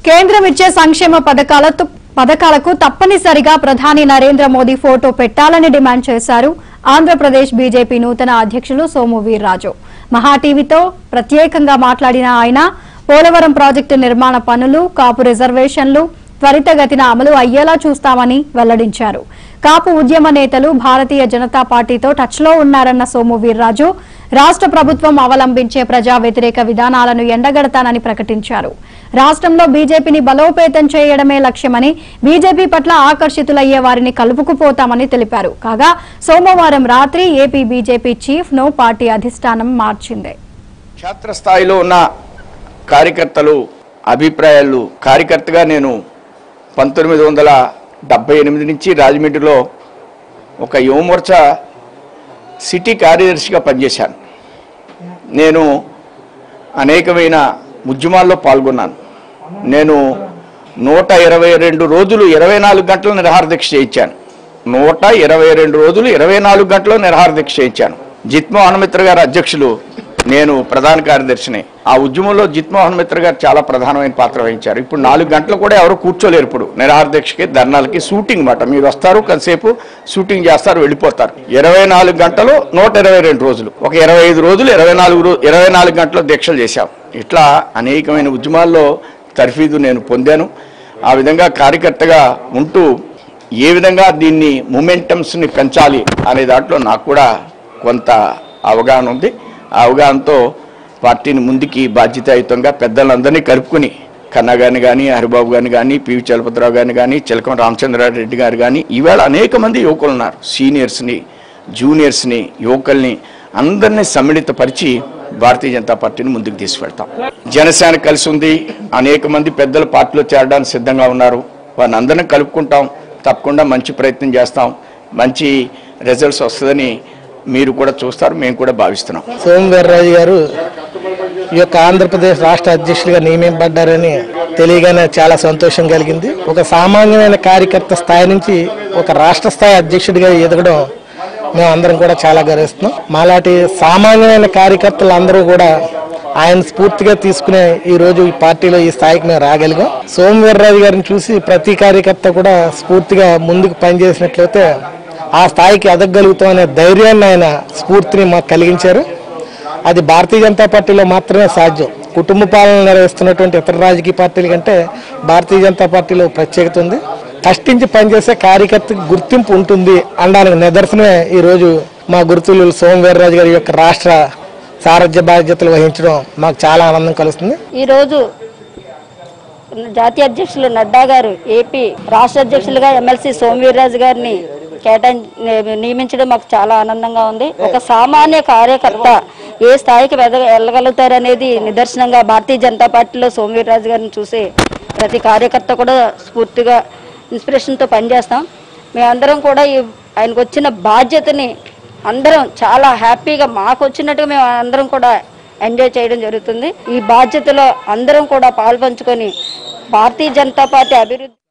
కేంద్రం ఇచ్చే సంక్షేమ పథకాలతో పథకాలకు తప్పనిసరిగా ప్రధాని నరేంద్ర మోదీ ఫోటో పెట్టాలని డిమాండ్ చేశారు ఆంధ్రప్రదేశ్ బీజేపీ నూతన అధ్యక్షులు సోము వీర్రాజు మహా టీవీతో ప్రత్యేకంగా మాట్లాడిన ఆయన పోలవరం ప్రాజెక్టు నిర్మాణ పనులు కాపు రిజర్వేషన్లు త్వరితగతిన అమలు అయ్యేలా చూస్తామని వెల్లడించారు కాపు ఉద్యమ నేతలు భారతీయ జనతా పార్టీతో టచ్లో ఉన్నారన్న సోము వీర్రాజు రాష్ట్ర ప్రభుత్వం అవలంబించే ప్రజా వ్యతిరేక విధానాలను ఎండగడతానని ప్రకటించారు రాష్ట్రంలో బీజేపీని బలోపేతం చేయడమే లక్ష్యమని బీజేపీ పట్ల ఆకర్షితులయ్యే వారిని కలుపుకుపోతామని తెలిపారు కాగా సోమవారం రాత్రి ఏపీ బీజేపీ చీఫ్ ను పార్టీ అధిష్టానం మార్చింది క్షేత్రస్థాయిలో ఉన్న కార్యకర్తలు అభిప్రాయాలు కార్యకర్తగా నేను పంతొమ్మిది వందల డెబ్బై ఎనిమిది నుంచి రాజమండ్రిలో ఒక యువమోర్చా సిటీ కార్యదర్శిగా పనిచేశాను నేను అనేకమైన ఉద్యమాల్లో పాల్గొన్నాను నేను నూట ఇరవై రెండు రోజులు ఇరవై నాలుగు గంటలు నిరహార దీక్ష చేయించాను నూట ఇరవై రెండు రోజులు ఇరవై నాలుగు గంటలు నిరహార దీక్ష చేయించాను జిత్మోహన్ మిత్ర గారు అధ్యక్షులు నేను ప్రధాన కార్యదర్శిని ఆ ఉద్యమంలో జిత్మోహన్ మిత్ర గారు చాలా ప్రధానమైన పాత్ర వహించారు ఇప్పుడు నాలుగు గంటలు కూడా ఎవరు కూర్చోలేరు ఇప్పుడు నిరహార దీక్షకి ధర్నాలకి షూటింగ్ మాట మీరు వస్తారు కొంతసేపు షూటింగ్ చేస్తారు వెళ్ళిపోతారు ఇరవై నాలుగు గంటలు నూట ఇరవై రెండు రోజులు ఒక ఇరవై ఐదు రోజులు ఇరవై నాలుగు రో- ఇరవై నాలుగు గంటలు దీక్షలు చేశాం ఇట్లా అనేకమైన ఉద్యమాల్లో తర్ఫీదు నేను పొందాను ఆ విధంగా కార్యకర్తగా ఉంటూ ఏ విధంగా దీన్ని మొమెంటమ్స్ని పెంచాలి అనే దాంట్లో నాకు కూడా కొంత అవగాహన ఉంది ఆ అవగాహనతో పార్టీని ముందుకి బాధ్యతాయుతంగా పెద్దలందరినీ కలుపుకుని కన్నా గారిని కానీ హరిబాబు గారిని కానీ పివి చలపతిరావు గారిని కానీ చిలకం రామచంద్రారెడ్డి గారు కానీ ఈవేళ అనేక మంది యువకులు ఉన్నారు సీనియర్స్ని జూనియర్స్ని యువకుల్ని అందరినీ సమ్మిళితపరిచి భారతీయ జనతా పార్టీని ముందుకు తీసుకెళ్తాం జనసేన కలిసి ఉంది అనేక మంది పెద్దలు పార్టీలో చేరడానికి సిద్ధంగా ఉన్నారు వారిని అందరినీ కలుపుకుంటాం తప్పకుండా మంచి ప్రయత్నం చేస్తాం మంచి రిజల్ట్స్ వస్తుందని మీరు కూడా చూస్తారు మేము కూడా భావిస్తున్నాం సోమవీర్రాజు గారు ఈ యొక్క ఆంధ్రప్రదేశ్ రాష్ట్ర అధ్యక్షులుగా నియమింపడ్డారని తెలియగానే చాలా సంతోషం కలిగింది ఒక సామాన్యమైన కార్యకర్త స్థాయి నుంచి ఒక రాష్ట్ర స్థాయి అధ్యక్షుడిగా ఎదగడం మేము అందరం కూడా చాలా గర్విస్తున్నాం మాలాంటి సామాన్యమైన కార్యకర్తలు అందరూ కూడా ఆయన స్ఫూర్తిగా తీసుకునే ఈ రోజు ఈ పార్టీలో ఈ స్థాయికి మేము రాగలిగాం సోమవీర్రాజు గారిని చూసి ప్రతి కార్యకర్త కూడా స్ఫూర్తిగా ముందుకు పనిచేసినట్లయితే ఆ స్థాయికి ఎదగలుగుతాం అనే ధైర్యాన్ని ఆయన స్ఫూర్తిని మాకు కలిగించారు అది భారతీయ జనతా పార్టీలో మాత్రమే సాధ్యం కుటుంబ పాలన నిర్వహిస్తున్నటువంటి ఇతర రాజకీయ పార్టీల కంటే భారతీయ జనతా పార్టీలో ప్రత్యేకత ఉంది కష్టించి పనిచేసే కార్యకర్తకు గుర్తింపు ఉంటుంది అనడానికి నిదర్శనమే ఈరోజు మా గురుతులు సోమవీర్రాజు గారి యొక్క రాష్ట్ర సారథ్య బాధ్యతలు వహించడం మాకు చాలా ఆనందం కలుస్తుంది ఈరోజు జాతీయ అధ్యక్షులు నడ్డా గారు ఏపీ రాష్ట్ర అధ్యక్షులుగా ఎమ్మెల్సీ సోమవీర్రాజు గారిని కేటాయి నియమించడం మాకు చాలా ఆనందంగా ఉంది ఒక సామాన్య కార్యకర్త ఏ స్థాయికి వెద వెళ్ళగలుగుతారనేది నిదర్శనంగా భారతీయ జనతా పార్టీలో సోమవీర్రాజు గారిని చూసి ప్రతి కార్యకర్త కూడా స్ఫూర్తిగా ఇన్స్పిరేషన్తో పనిచేస్తాం మేమందరం కూడా ఈ ఆయనకు వచ్చిన బాధ్యతని అందరం చాలా హ్యాపీగా మాకు వచ్చినట్టుగా మేము అందరం కూడా ఎంజాయ్ చేయడం జరుగుతుంది ఈ బాధ్యతలో అందరం కూడా పాల్పంచుకొని భారతీయ జనతా పార్టీ అభివృద్ధి